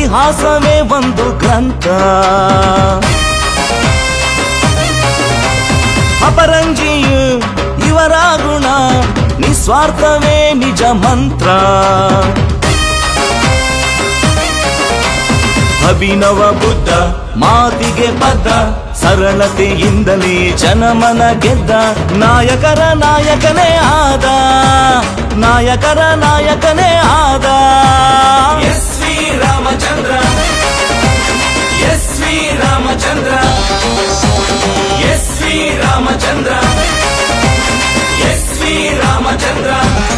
ಇತಿಹಾಸವೇ ಒಂದು ಗ್ರಂಥ ಅಪರಂಜಿಯು ಇವರ ಗುಣ ನಿಸ್ವಾರ್ಥವೇ ನಿಜ ಮಂತ್ರ ಅಭಿನವ ಬುದ್ಧ ಮಾತಿಗೆ ಬದ್ಧ ಸರಳತೆಯಿಂದಲೇ ಜನಮನ ಗೆದ್ದ ನಾಯಕರ ನಾಯಕನೇ ಆದ ನಾಯಕರ ನಾಯಕನೇ ಆದ S V Ramachandra S V Ramachandra S V Ramachandra S V Ramachandra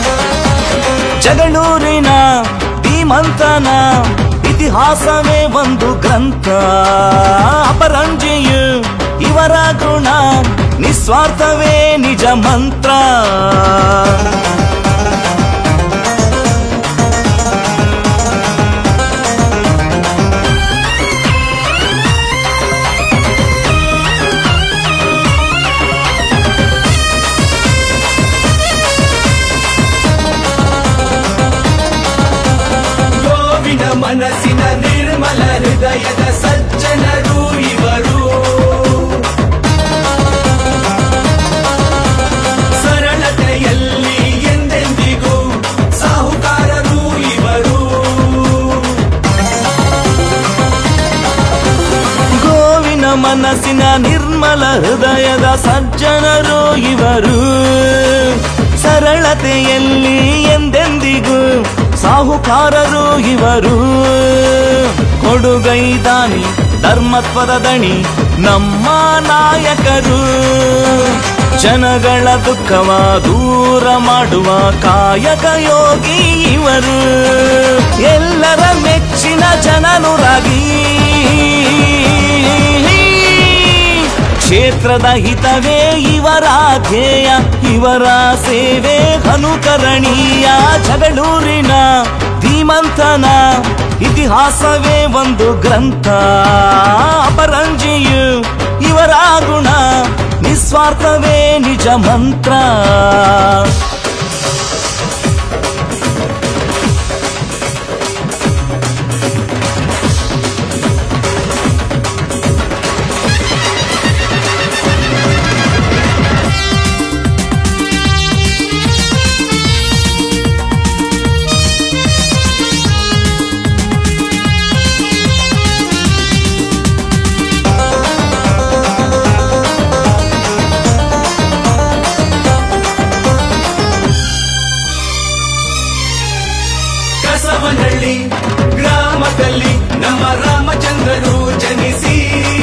ಜಗಳೂರಿನ ಧೀಮಂತನ ಇತಿಹಾಸವೇ ಒಂದು ಗ್ರಂಥ ಅಪರಂಜಿಯು ಇವರ ಗುಣ ನಿಸ್ವಾರ್ಥವೇ ನಿಜ ಮಂತ್ರ ಗೋವಿನ ಮನಸ್ಸಿನ ನಿರ್ಮಲ ಹೃದಯದ ಸಜ್ಜನರು ಇವರು ಸರಳತೆಯಲ್ಲಿ ಎಂದೆಂದಿಗೂ ಸಾಹುಕಾರರು ಇವರು ಗೋವಿನ ಮನಸ್ಸಿನ ನಿರ್ಮಲ ಹೃದಯದ ಸಜ್ಜನರು ಇವರು ಸರಳತೆಯಲ್ಲಿ ಎಂದೆಂದಿಗೂ ಸಾಹುಕಾರರು ಇವರು ಕೊಡುಗೈದಾನಿ ಧರ್ಮತ್ವದ ದಣಿ ನಮ್ಮ ನಾಯಕರು ಜನಗಳ ದುಃಖವ ದೂರ ಮಾಡುವ ಕಾಯಕ ಯೋಗಿ ಇವರು ಎಲ್ಲರ ಮೆಚ್ಚಿನ ಜನನುರಾಗಿ ಕ್ಷೇತ್ರದ ಹಿತವೇ ಇವರ ಧ್ಯೇಯ ಇವರ ಸೇವೆ ಅನುಕರಣೀಯ ಜಗಳೂರಿನ ಧೀಮಂತನ ಇತಿಹಾಸವೇ ಒಂದು ಗ್ರಂಥ ಅಪರಂಜಿಯು ಇವರ ಗುಣ ನಿಸ್ವಾರ್ಥವೇ ನಿಜ ಮಂತ್ರ ಕಸವನಹಳ್ಳಿ ಗ್ರಾಮದಲ್ಲಿ ನಮ್ಮ ರಾಮಚಂದ್ರರು ಜನಿಸಿ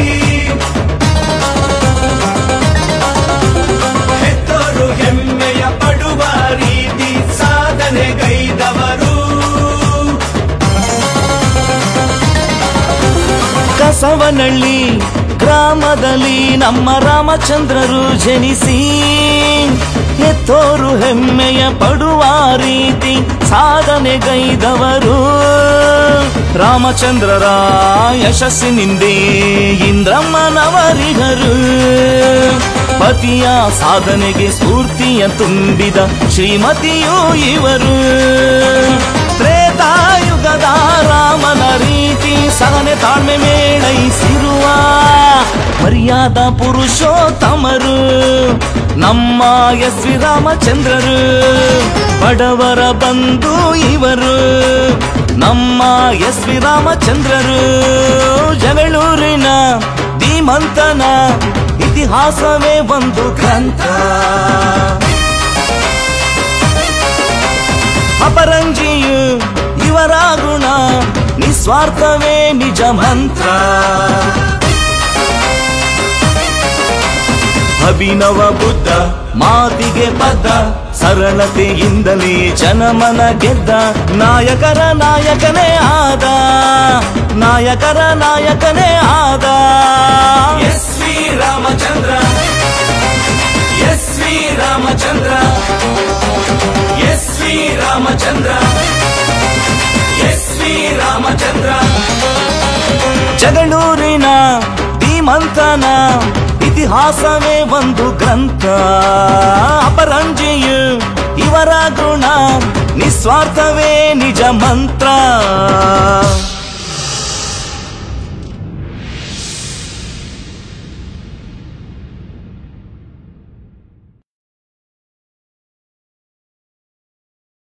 ಹೆತ್ತೋರು ಹೆಮ್ಮೆಯ ಪಡುವ ರೀತಿ ಸಾಧನೆಗೈದವರು ಕಸವನಹಳ್ಳಿ ಗ್ರಾಮದಲ್ಲಿ ನಮ್ಮ ರಾಮಚಂದ್ರರು ಜನಿಸಿ ಎತ್ತೋರು ಹೆಮ್ಮೆಯ ಪಡುವ ರೀತಿ ಸಾಧನೆಗೈದವರು ರಾಮಚಂದ್ರರ ಯಶಸ್ಸಿನಿಂದೇ ಇಂದ್ರಮ್ಮನವರಿಗರು ಪತಿಯ ಸಾಧನೆಗೆ ಸ್ಫೂರ್ತಿಯ ತುಂಬಿದ ಶ್ರೀಮತಿಯೂ ಇವರು ತ್ರೇತಾಯುಗದ ರಾಮನ ರೀತಿ ಸಹನೆ ತಾಳ್ಮೆ ಮೇಳೈಸಿರುವ ಮರ್ಯಾದ ಪುರುಷೋತ್ತಮರು ನಮ್ಮ ಎಸ್ ವಿ ರಾಮಚಂದ್ರರು ಬಡವರ ಬಂಧು ಇವರು ನಮ್ಮ ಎಸ್ ವಿ ರಾಮಚಂದ್ರರು ಜಗಳೂರಿನ ಧೀಮಂತನ ಇತಿಹಾಸವೇ ಒಂದು ಗ್ರಂಥ ಅಪರಂಜಿಯು ಇವರ ಗುಣ ನಿಸ್ವಾರ್ಥವೇ ನಿಜ ಮಂತ್ರ ಅಭಿನವ ಬುದ್ಧ ಮಾತಿಗೆ ಬದ್ಧ ಸರಳತೆಯಿಂದಲೇ ಜನಮನ ಗೆದ್ದ ನಾಯಕರ ನಾಯಕನೇ ಆದ ನಾಯಕರ ನಾಯಕನೇ ಆದ S V Ramachandra S V Ramachandra S V Ramachandra S V Ramachandra ಜಗಳೂರಿನ ಧೀಮಂತನ ಇತಿಹಾಸವೇ ಒಂದು ಗ್ರಂಥ ಅಪರಂಜಿಯು ಇವರ ಗುಣ ನಿಸ್ವಾರ್ಥವೇ ನಿಜ ಮಂತ್ರ